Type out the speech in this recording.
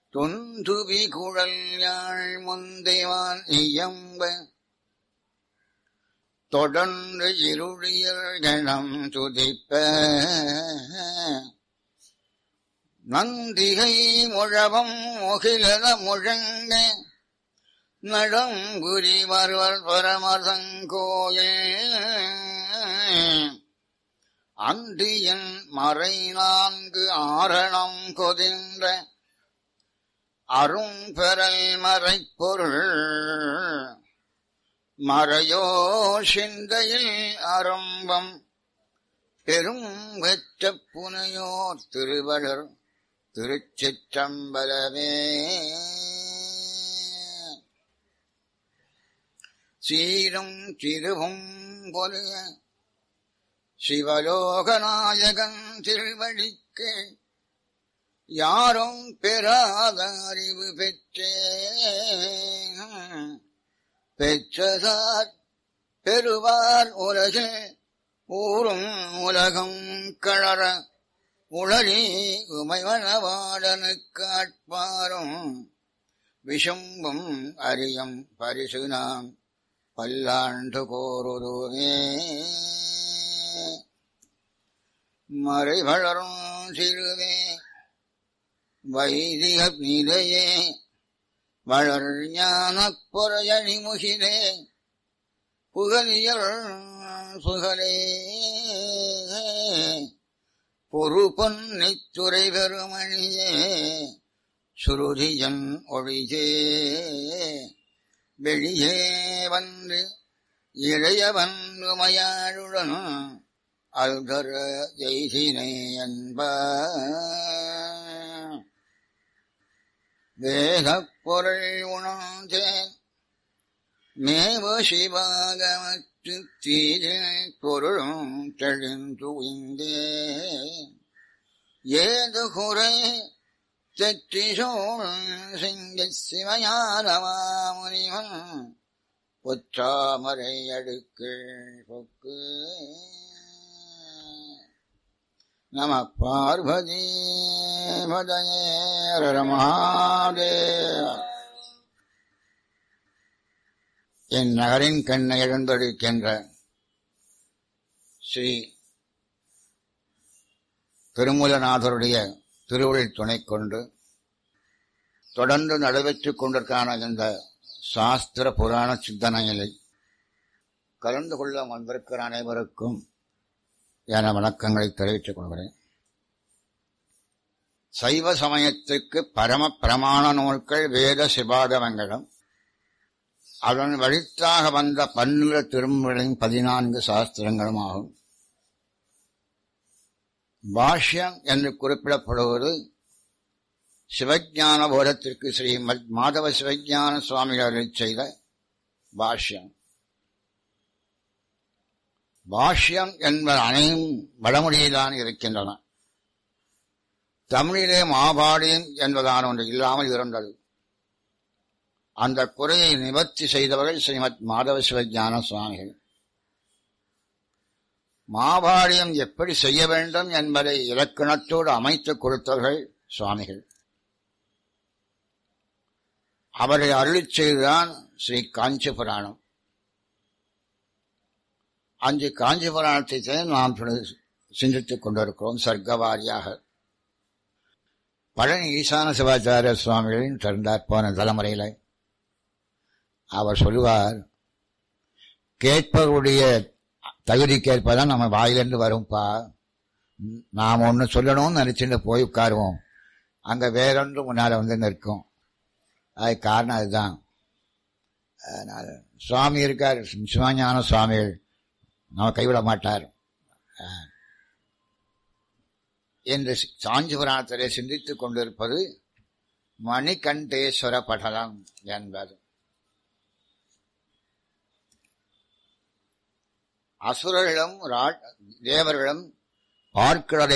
தொந்துவி குழல் யாழ் முந்தைவான் இயம்ப தொடர்ந்து இருளியல் கணம் துதிப்ப நந்திகை முழவம் முகிலத முழங்க நடம்புரி வருவர் பரமசங்கோயில் அந்தியன் மறை நான்கு ஆரணம் கொதின்ற அரும்பெறல் மறைப்பொருள் மறையோ சிந்தையில் அரும்பம் பெரும் வெற்ற புனையோ திருவளர் திருச்சிற்றம்பலமே சீரும் திருவும் பொலிய சிவலோகநாயகன் திருவடிக்கு யாரும் பெறாத அறிவு பெற்றே பெற்றதார் பெறுவார் உலகில் ஊரும் உலகம் கழற உளறி உமைவனவாடனு காட்பாரும் விஷம்பும் அரியம் பரிசு நாம் பல்லாண்டு கோருதுவே மறை வளரும் சிறுவே வைதிக நிலையே வளர் ஞான பொறையணி முகிலே புகழியல் புகழே பொறு பொன்னித்துறை பெருமணியே சுருதியன் ஒழியே வெளியே வந்து இளையவன் உமையாளுடன் அல்கர எய்தினை என்ப வேதப் பொருள் உணர்ந்தேன் மேவ சிவாகமத்து தீரில் பொருளும் தெளிந்து உய்ந்தேன் ஏது குறை தெற்றிசோள் சிங்க சிவஞானமாமுனிவன் பொற்றாமரை அடுக்கு பொக்கு நம பார்வதி மதனேரமாதேவ என் நகரின் கண்ணை எழுந்தொழிக்கின்ற ஸ்ரீ திருமூலநாதருடைய திருவள்ளில் துணை கொண்டு தொடர்ந்து நடைபெற்றுக் கொண்டிருக்கான இந்த சாஸ்திர புராண சிந்தனைகளை கலந்து கொள்ள வந்திருக்கிற அனைவருக்கும் என வணக்கங்களை தெரிவித்துக் கொள்கிறேன் சைவ சமயத்துக்கு பரம பிரமாண நூல்கள் வேத சிபாதவங்களும் அதன் வழித்தாக வந்த பன்னிரு திருமுறையின் பதினான்கு சாஸ்திரங்களும் ஆகும் பாஷ்யம் என்று குறிப்பிடப்படுவது சிவஞான போதத்திற்கு ஸ்ரீ மாதவ சிவஞான சுவாமிகள் செய்த பாஷ்யம் பாஷ்யம் என்பது அனைத்தும் வடமொழியில்தான் இருக்கின்றன தமிழிலே மாபாடியம் என்பதான ஒன்று இல்லாமல் இருந்தது அந்த குறையை நிவர்த்தி செய்தவர்கள் ஸ்ரீமத் மாதவ சிவஞான சுவாமிகள் மாபாடியம் எப்படி செய்ய வேண்டும் என்பதை இலக்கணத்தோடு அமைத்துக் கொடுத்தவர்கள் சுவாமிகள் அவரை அருளிச் செய்துதான் ஸ்ரீ காஞ்சி புராணம் அஞ்சு காஞ்சி புராணத்தை நாம் சிந்தித்துக் கொண்டிருக்கிறோம் சர்க்கவாரியாக பழனி ஈசான சிவாச்சாரிய சுவாமிகளின் திறந்தார் போன தலைமுறையில அவர் சொல்லுவார் கேட்பவருடைய தகுதி கேட்பதான் நம்ம வாயிலிருந்து வரும்பா நாம் ஒன்று சொல்லணும்னு நினைச்சுட்டு போய் உட்காருவோம் அங்க வேறொன்று முன்னால வந்து நிற்கும் அது காரணம் அதுதான் அதனால சுவாமி இருக்கார் சிவஞான சுவாமிகள் நம்ம கைவிட மாட்டார் என்று சாஞ்சி புராணத்திலே சிந்தித்துக் கொண்டிருப்பது மணிகண்டேஸ்வர படலம் என்பது அசுரர்களும் தேவர்களும் பார்க்கிறதை